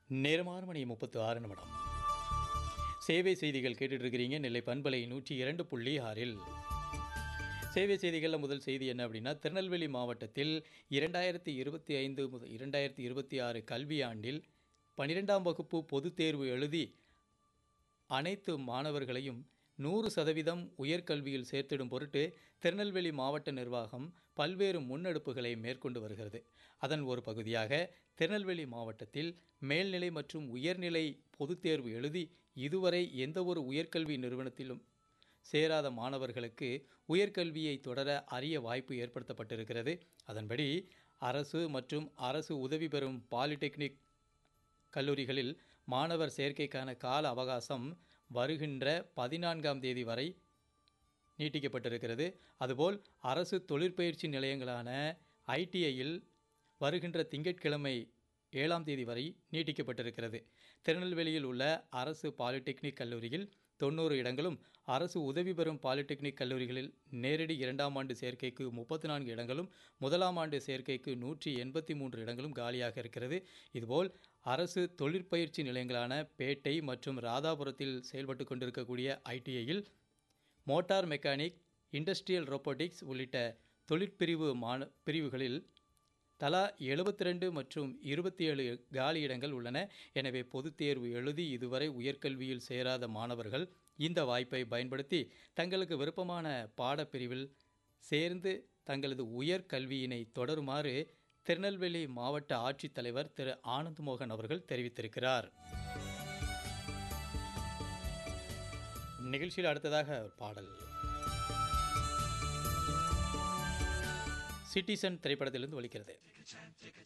நேரமான மணி முப்பத்து ஆறு நிமிடம் சேவை செய்திகள் கேட்டுட்டு இருக்கிறீங்க நெல்லை பண்பலை நூற்றி இரண்டு புள்ளி ஆறில் சேவை செய்திகளில் முதல் செய்தி என்ன அப்படின்னா திருநெல்வேலி மாவட்டத்தில் இரண்டாயிரத்தி இருபத்தி ஐந்து முதல் இரண்டாயிரத்தி இருபத்தி ஆறு கல்வியாண்டில் பன்னிரெண்டாம் வகுப்பு பொதுத் தேர்வு எழுதி அனைத்து மாணவர்களையும் நூறு சதவீதம் உயர்கல்வியில் சேர்த்திடும் பொருட்டு திருநெல்வேலி மாவட்ட நிர்வாகம் பல்வேறு முன்னெடுப்புகளை மேற்கொண்டு வருகிறது அதன் ஒரு பகுதியாக திருநெல்வேலி மாவட்டத்தில் மேல்நிலை மற்றும் உயர்நிலை பொதுத் தேர்வு எழுதி இதுவரை எந்தவொரு உயர்கல்வி நிறுவனத்திலும் சேராத மாணவர்களுக்கு உயர்கல்வியை தொடர அரிய வாய்ப்பு ஏற்படுத்தப்பட்டிருக்கிறது அதன்படி அரசு மற்றும் அரசு உதவி பெறும் பாலிடெக்னிக் கல்லூரிகளில் மாணவர் சேர்க்கைக்கான கால அவகாசம் வருகின்ற பதினான்காம் தேதி வரை நீட்டிக்கப்பட்டிருக்கிறது அதுபோல் அரசு தொழிற்பயிற்சி நிலையங்களான ஐடிஐயில் வருகின்ற திங்கட்கிழமை ஏழாம் தேதி வரை நீட்டிக்கப்பட்டிருக்கிறது திருநெல்வேலியில் உள்ள அரசு பாலிடெக்னிக் கல்லூரியில் தொண்ணூறு இடங்களும் அரசு உதவி பெறும் பாலிடெக்னிக் கல்லூரிகளில் நேரடி இரண்டாம் ஆண்டு சேர்க்கைக்கு முப்பத்தி நான்கு இடங்களும் முதலாம் ஆண்டு சேர்க்கைக்கு நூற்றி எண்பத்தி மூன்று இடங்களும் காலியாக இருக்கிறது இதுபோல் அரசு தொழிற்பயிற்சி நிலையங்களான பேட்டை மற்றும் ராதாபுரத்தில் செயல்பட்டு கொண்டிருக்கக்கூடிய ஐடிஐயில் மோட்டார் மெக்கானிக் இண்டஸ்ட்ரியல் ரோபோட்டிக்ஸ் உள்ளிட்ட தொழிற்பிரிவு மான பிரிவுகளில் தலா எழுபத்தி ரெண்டு மற்றும் இருபத்தி ஏழு காலி இடங்கள் உள்ளன எனவே பொதுத் தேர்வு எழுதி இதுவரை உயர்கல்வியில் சேராத மாணவர்கள் இந்த வாய்ப்பை பயன்படுத்தி தங்களுக்கு விருப்பமான பாடப்பிரிவில் சேர்ந்து தங்களது உயர்கல்வியினை தொடருமாறு திருநெல்வேலி மாவட்ட ஆட்சித்தலைவர் திரு ஆனந்த் மோகன் அவர்கள் தெரிவித்திருக்கிறார் நிகழ்ச்சியில் அடுத்ததாக ஒரு பாடல் சிட்டிசன் திரைப்படத்திலிருந்து ஒலிக்கிறது